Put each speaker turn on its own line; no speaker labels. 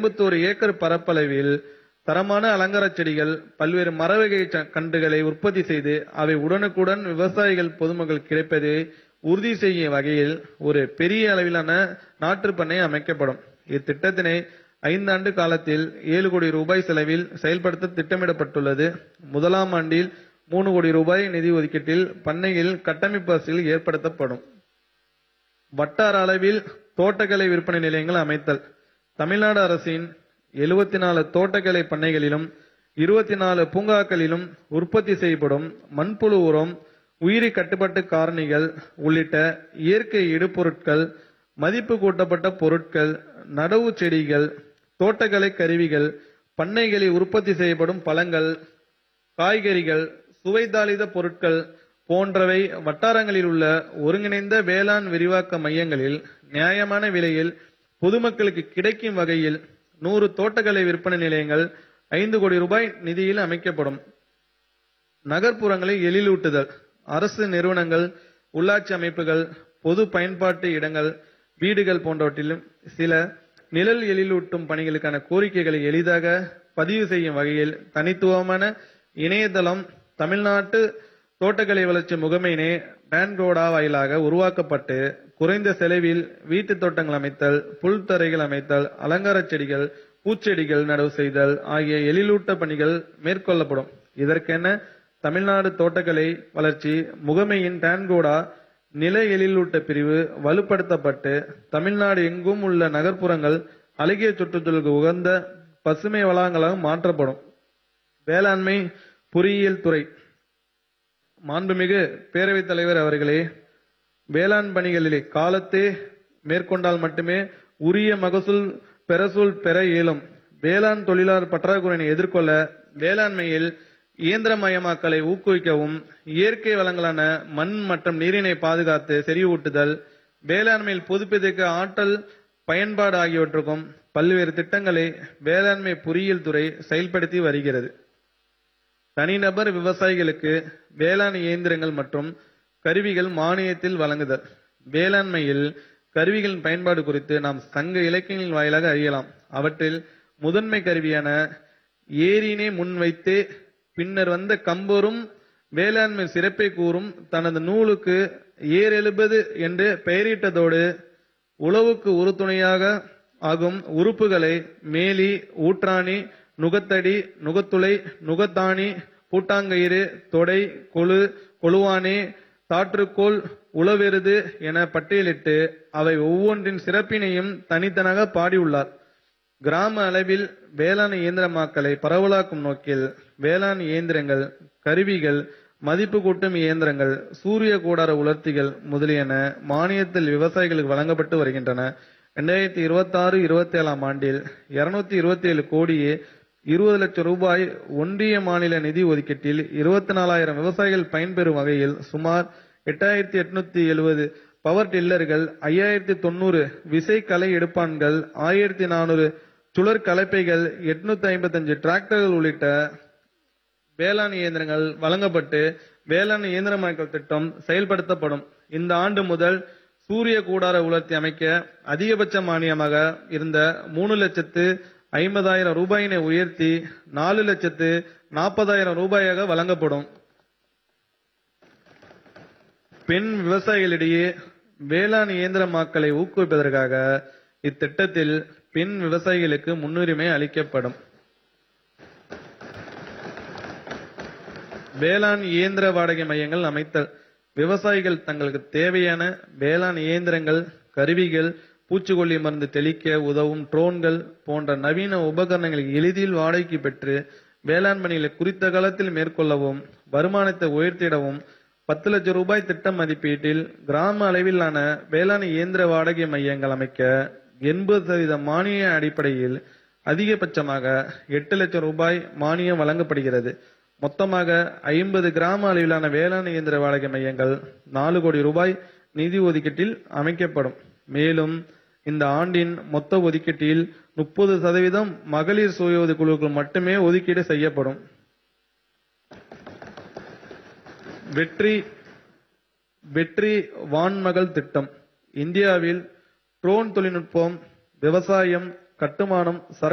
ஐம்பத்தோரு ஏக்கர் பரப்பளவில் தரமான அலங்கார செடிகள் பல்வேறு மர வகை ச- கன்றுகளை உற்பத்தி செய்து அவை உடனுக்குடன் விவசாயிகள் பொதுமக்கள் கிடைப்பதை உறுதி செய்யும் வகையில் ஒரு பெரிய அளவிலான நாற்றுப் பண்ணை அமைக்கப்படும் இத்திட்டத்தினை ஐந்தாண்டு காலத்தில் ஏழு கோடி ரூபாய் செலவில் செயல்படுத்த திட்டமிடப்பட்டுள்ளது முதலாம் ஆண்டில் மூணு கோடி ரூபாய் நிதி ஒதுக்கீட்டில் பண்ணையில் கட்டமைப்பு வசதிகள் ஏற்படுத்தப்படும் வட்டார அளவில் தோட்டக்கலை விற்பனை நிலையங்கள் அமைத்தல் தமிழ்நாடு அரசின் எழுபத்தி நாலு தோட்டக்கலை பண்ணைகளிலும் இருபத்தி நாலு பூங்காக்களிலும் உற்பத்தி செய்யப்படும் மண்புழு உரம் உயிரி கட்டுப்பாட்டு காரணிகள் உள்ளிட்ட இயற்கை இடுபொருட்கள் மதிப்பு கூட்டப்பட்ட பொருட்கள் நடவு செடிகள் தோட்டக்கலை கருவிகள் பண்ணைகளில் உற்பத்தி செய்யப்படும் பழங்கள் காய்கறிகள் சுவைதாளித பொருட்கள் போன்றவை வட்டாரங்களில் உள்ள ஒருங்கிணைந்த வேளாண் விரிவாக்க மையங்களில் நியாயமான விலையில் பொதுமக்களுக்கு கிடைக்கும் வகையில் நூறு தோட்டக்கலை விற்பனை நிலையங்கள் ஐந்து கோடி ரூபாய் நிதியில் அமைக்கப்படும் நகர்ப்புறங்களை எழிலூட்டுதல் அரசு நிறுவனங்கள் உள்ளாட்சி அமைப்புகள் பொது பயன்பாட்டு இடங்கள் வீடுகள் போன்றவற்றிலும் சில நிழல் எழிலூட்டும் பணிகளுக்கான கோரிக்கைகளை எளிதாக பதிவு செய்யும் வகையில் தனித்துவமான இணையதளம் தமிழ்நாட்டு தோட்டக்கலை வளர்ச்சி முகமையினை பேன்கோடா வாயிலாக உருவாக்கப்பட்டு குறைந்த செலவில் வீட்டு தோட்டங்கள் அமைத்தல் புல்தரைகள் அமைத்தல் அலங்கார செடிகள் பூச்செடிகள் நடவு செய்தல் ஆகிய எழிலூட்ட பணிகள் மேற்கொள்ளப்படும் இதற்கென தமிழ்நாடு தோட்டக்கலை வளர்ச்சி முகமையின் டான்கோடா நில எழிலூட்ட பிரிவு வலுப்படுத்தப்பட்டு தமிழ்நாடு எங்கும் உள்ள நகர்ப்புறங்கள் அழகிய சுற்றுச்சூழலுக்கு உகந்த பசுமை வளாகங்களாக மாற்றப்படும் வேளாண்மை பொறியியல் துறை மாண்புமிகு பேரவைத் தலைவர் அவர்களே வேளாண் பணிகளிலே காலத்தே மேற்கொண்டால் மட்டுமே உரிய மகசூல் பெறசூல் பெற இயலும் வேளாண் தொழிலாளர் பற்றாக்குறையினை எதிர்கொள்ள வேளாண்மையில் இயந்திரமயமாக்கலை ஊக்குவிக்கவும் இயற்கை வளங்களான மண் மற்றும் நீரினை பாதுகாத்து செறிவூட்டுதல் வேளாண்மையில் புதுப்பிதிக்க ஆற்றல் பயன்பாடு ஆகியவற்றுக்கும் பல்வேறு திட்டங்களை வேளாண்மை பொறியியல் துறை செயல்படுத்தி வருகிறது தனிநபர் விவசாயிகளுக்கு வேளாண் இயந்திரங்கள் மற்றும் கருவிகள் மானியத்தில் வழங்குதல் வேளாண்மையில் கருவிகளின் பயன்பாடு குறித்து நாம் சங்க இலக்கியங்களின் வாயிலாக அறியலாம் அவற்றில் முதன்மை கருவியான ஏரியினை முன்வைத்தே பின்னர் வந்த கம்பரும் வேளாண்மை சிறப்பை கூறும் தனது நூலுக்கு ஏர் எழுபது என்று பெயரிட்டதோடு உழவுக்கு உறுதுணையாக ஆகும் உறுப்புகளை மேலி ஊற்றாணி நுகத்தடி நுகத்துளை நுகத்தாணி பூட்டாங்கயிறு தொடை கொழு கொழுவானே தாற்றுக்கோல் உளவெருது என பட்டியலிட்டு அவை ஒவ்வொன்றின் சிறப்பினையும் தனித்தனாக பாடியுள்ளார் கிராம அளவில் வேளாண் இயந்திரமாக்கலை பரவலாக்கும் நோக்கில் வேளாண் இயந்திரங்கள் கருவிகள் மதிப்பு கூட்டும் இயந்திரங்கள் சூரிய கூடார உலர்த்திகள் முதலியன மானியத்தில் விவசாயிகளுக்கு வழங்கப்பட்டு வருகின்றன இரண்டாயிரத்தி இருபத்தி ஆறு இருபத்தி ஏழாம் ஆண்டில் இருநூத்தி இருபத்தி ஏழு கோடியே இருபது லட்சம் ரூபாய் ஒன்றிய மாநில நிதி ஒதுக்கீட்டில் இருபத்தி நாலாயிரம் விவசாயிகள் பயன்பெறும் வகையில் சுமார் எட்டாயிரத்தி எட்நூத்தி எழுபது பவர் டில்லர்கள் ஐயாயிரத்தி தொண்ணூறு விசை களை எடுப்பான்கள் ஆயிரத்தி நானூறு சுழற் கலப்பைகள் எட்நூத்தி ஐம்பத்தஞ்சு டிராக்டர்கள் உள்ளிட்ட வேளாண் இயந்திரங்கள் வழங்கப்பட்டு வேளாண் இயந்திரமயமாக்கல் திட்டம் செயல்படுத்தப்படும் இந்த ஆண்டு முதல் சூரிய கூடார உலர்த்தி அமைக்க அதிகபட்ச மானியமாக இருந்த மூணு லட்சத்து ஐம்பதாயிரம் ரூபாயினை உயர்த்தி நாலு லட்சத்து நாற்பதாயிரம் ரூபாயாக வழங்கப்படும் பெண் விவசாயிகளிடையே வேளாண் இயந்திரமாக்கலை ஊக்குவிப்பதற்காக இத்திட்டத்தில் பெண் விவசாயிகளுக்கு முன்னுரிமை அளிக்கப்படும் வேளாண் இயந்திர வாடகை மையங்கள் அமைத்தல் விவசாயிகள் தங்களுக்கு தேவையான வேளாண் இயந்திரங்கள் கருவிகள் பூச்சிக்கொல்லி மருந்து தெளிக்க உதவும் ட்ரோன்கள் போன்ற நவீன உபகரணங்களை எளிதில் வாடகைக்கு பெற்று வேளாண் பணிகளை குறித்த காலத்தில் மேற்கொள்ளவும் வருமானத்தை உயர்த்திடவும் பத்து லட்சம் ரூபாய் திட்ட மதிப்பீட்டில் கிராம அளவிலான வேளாண் இயந்திர வாடகை மையங்கள் அமைக்க எண்பது சதவீத மானிய அடிப்படையில் அதிகபட்சமாக எட்டு லட்சம் ரூபாய் மானியம் வழங்கப்படுகிறது மொத்தமாக ஐம்பது கிராம அளவிலான வேளாண் இயந்திர வாடகை மையங்கள் நாலு கோடி ரூபாய் நிதி ஒதுக்கீட்டில் அமைக்கப்படும் மேலும் இந்த ஆண்டின் மொத்த ஒதுக்கீட்டில் முப்பது சதவீதம் மகளிர் சுய உதவி குழுக்கள் மட்டுமே ஒதுக்கீடு செய்யப்படும் வெற்றி வெற்றி வான்மகள் திட்டம் இந்தியாவில் ட்ரோன் தொழில்நுட்பம் விவசாயம் கட்டுமானம் சரக்கு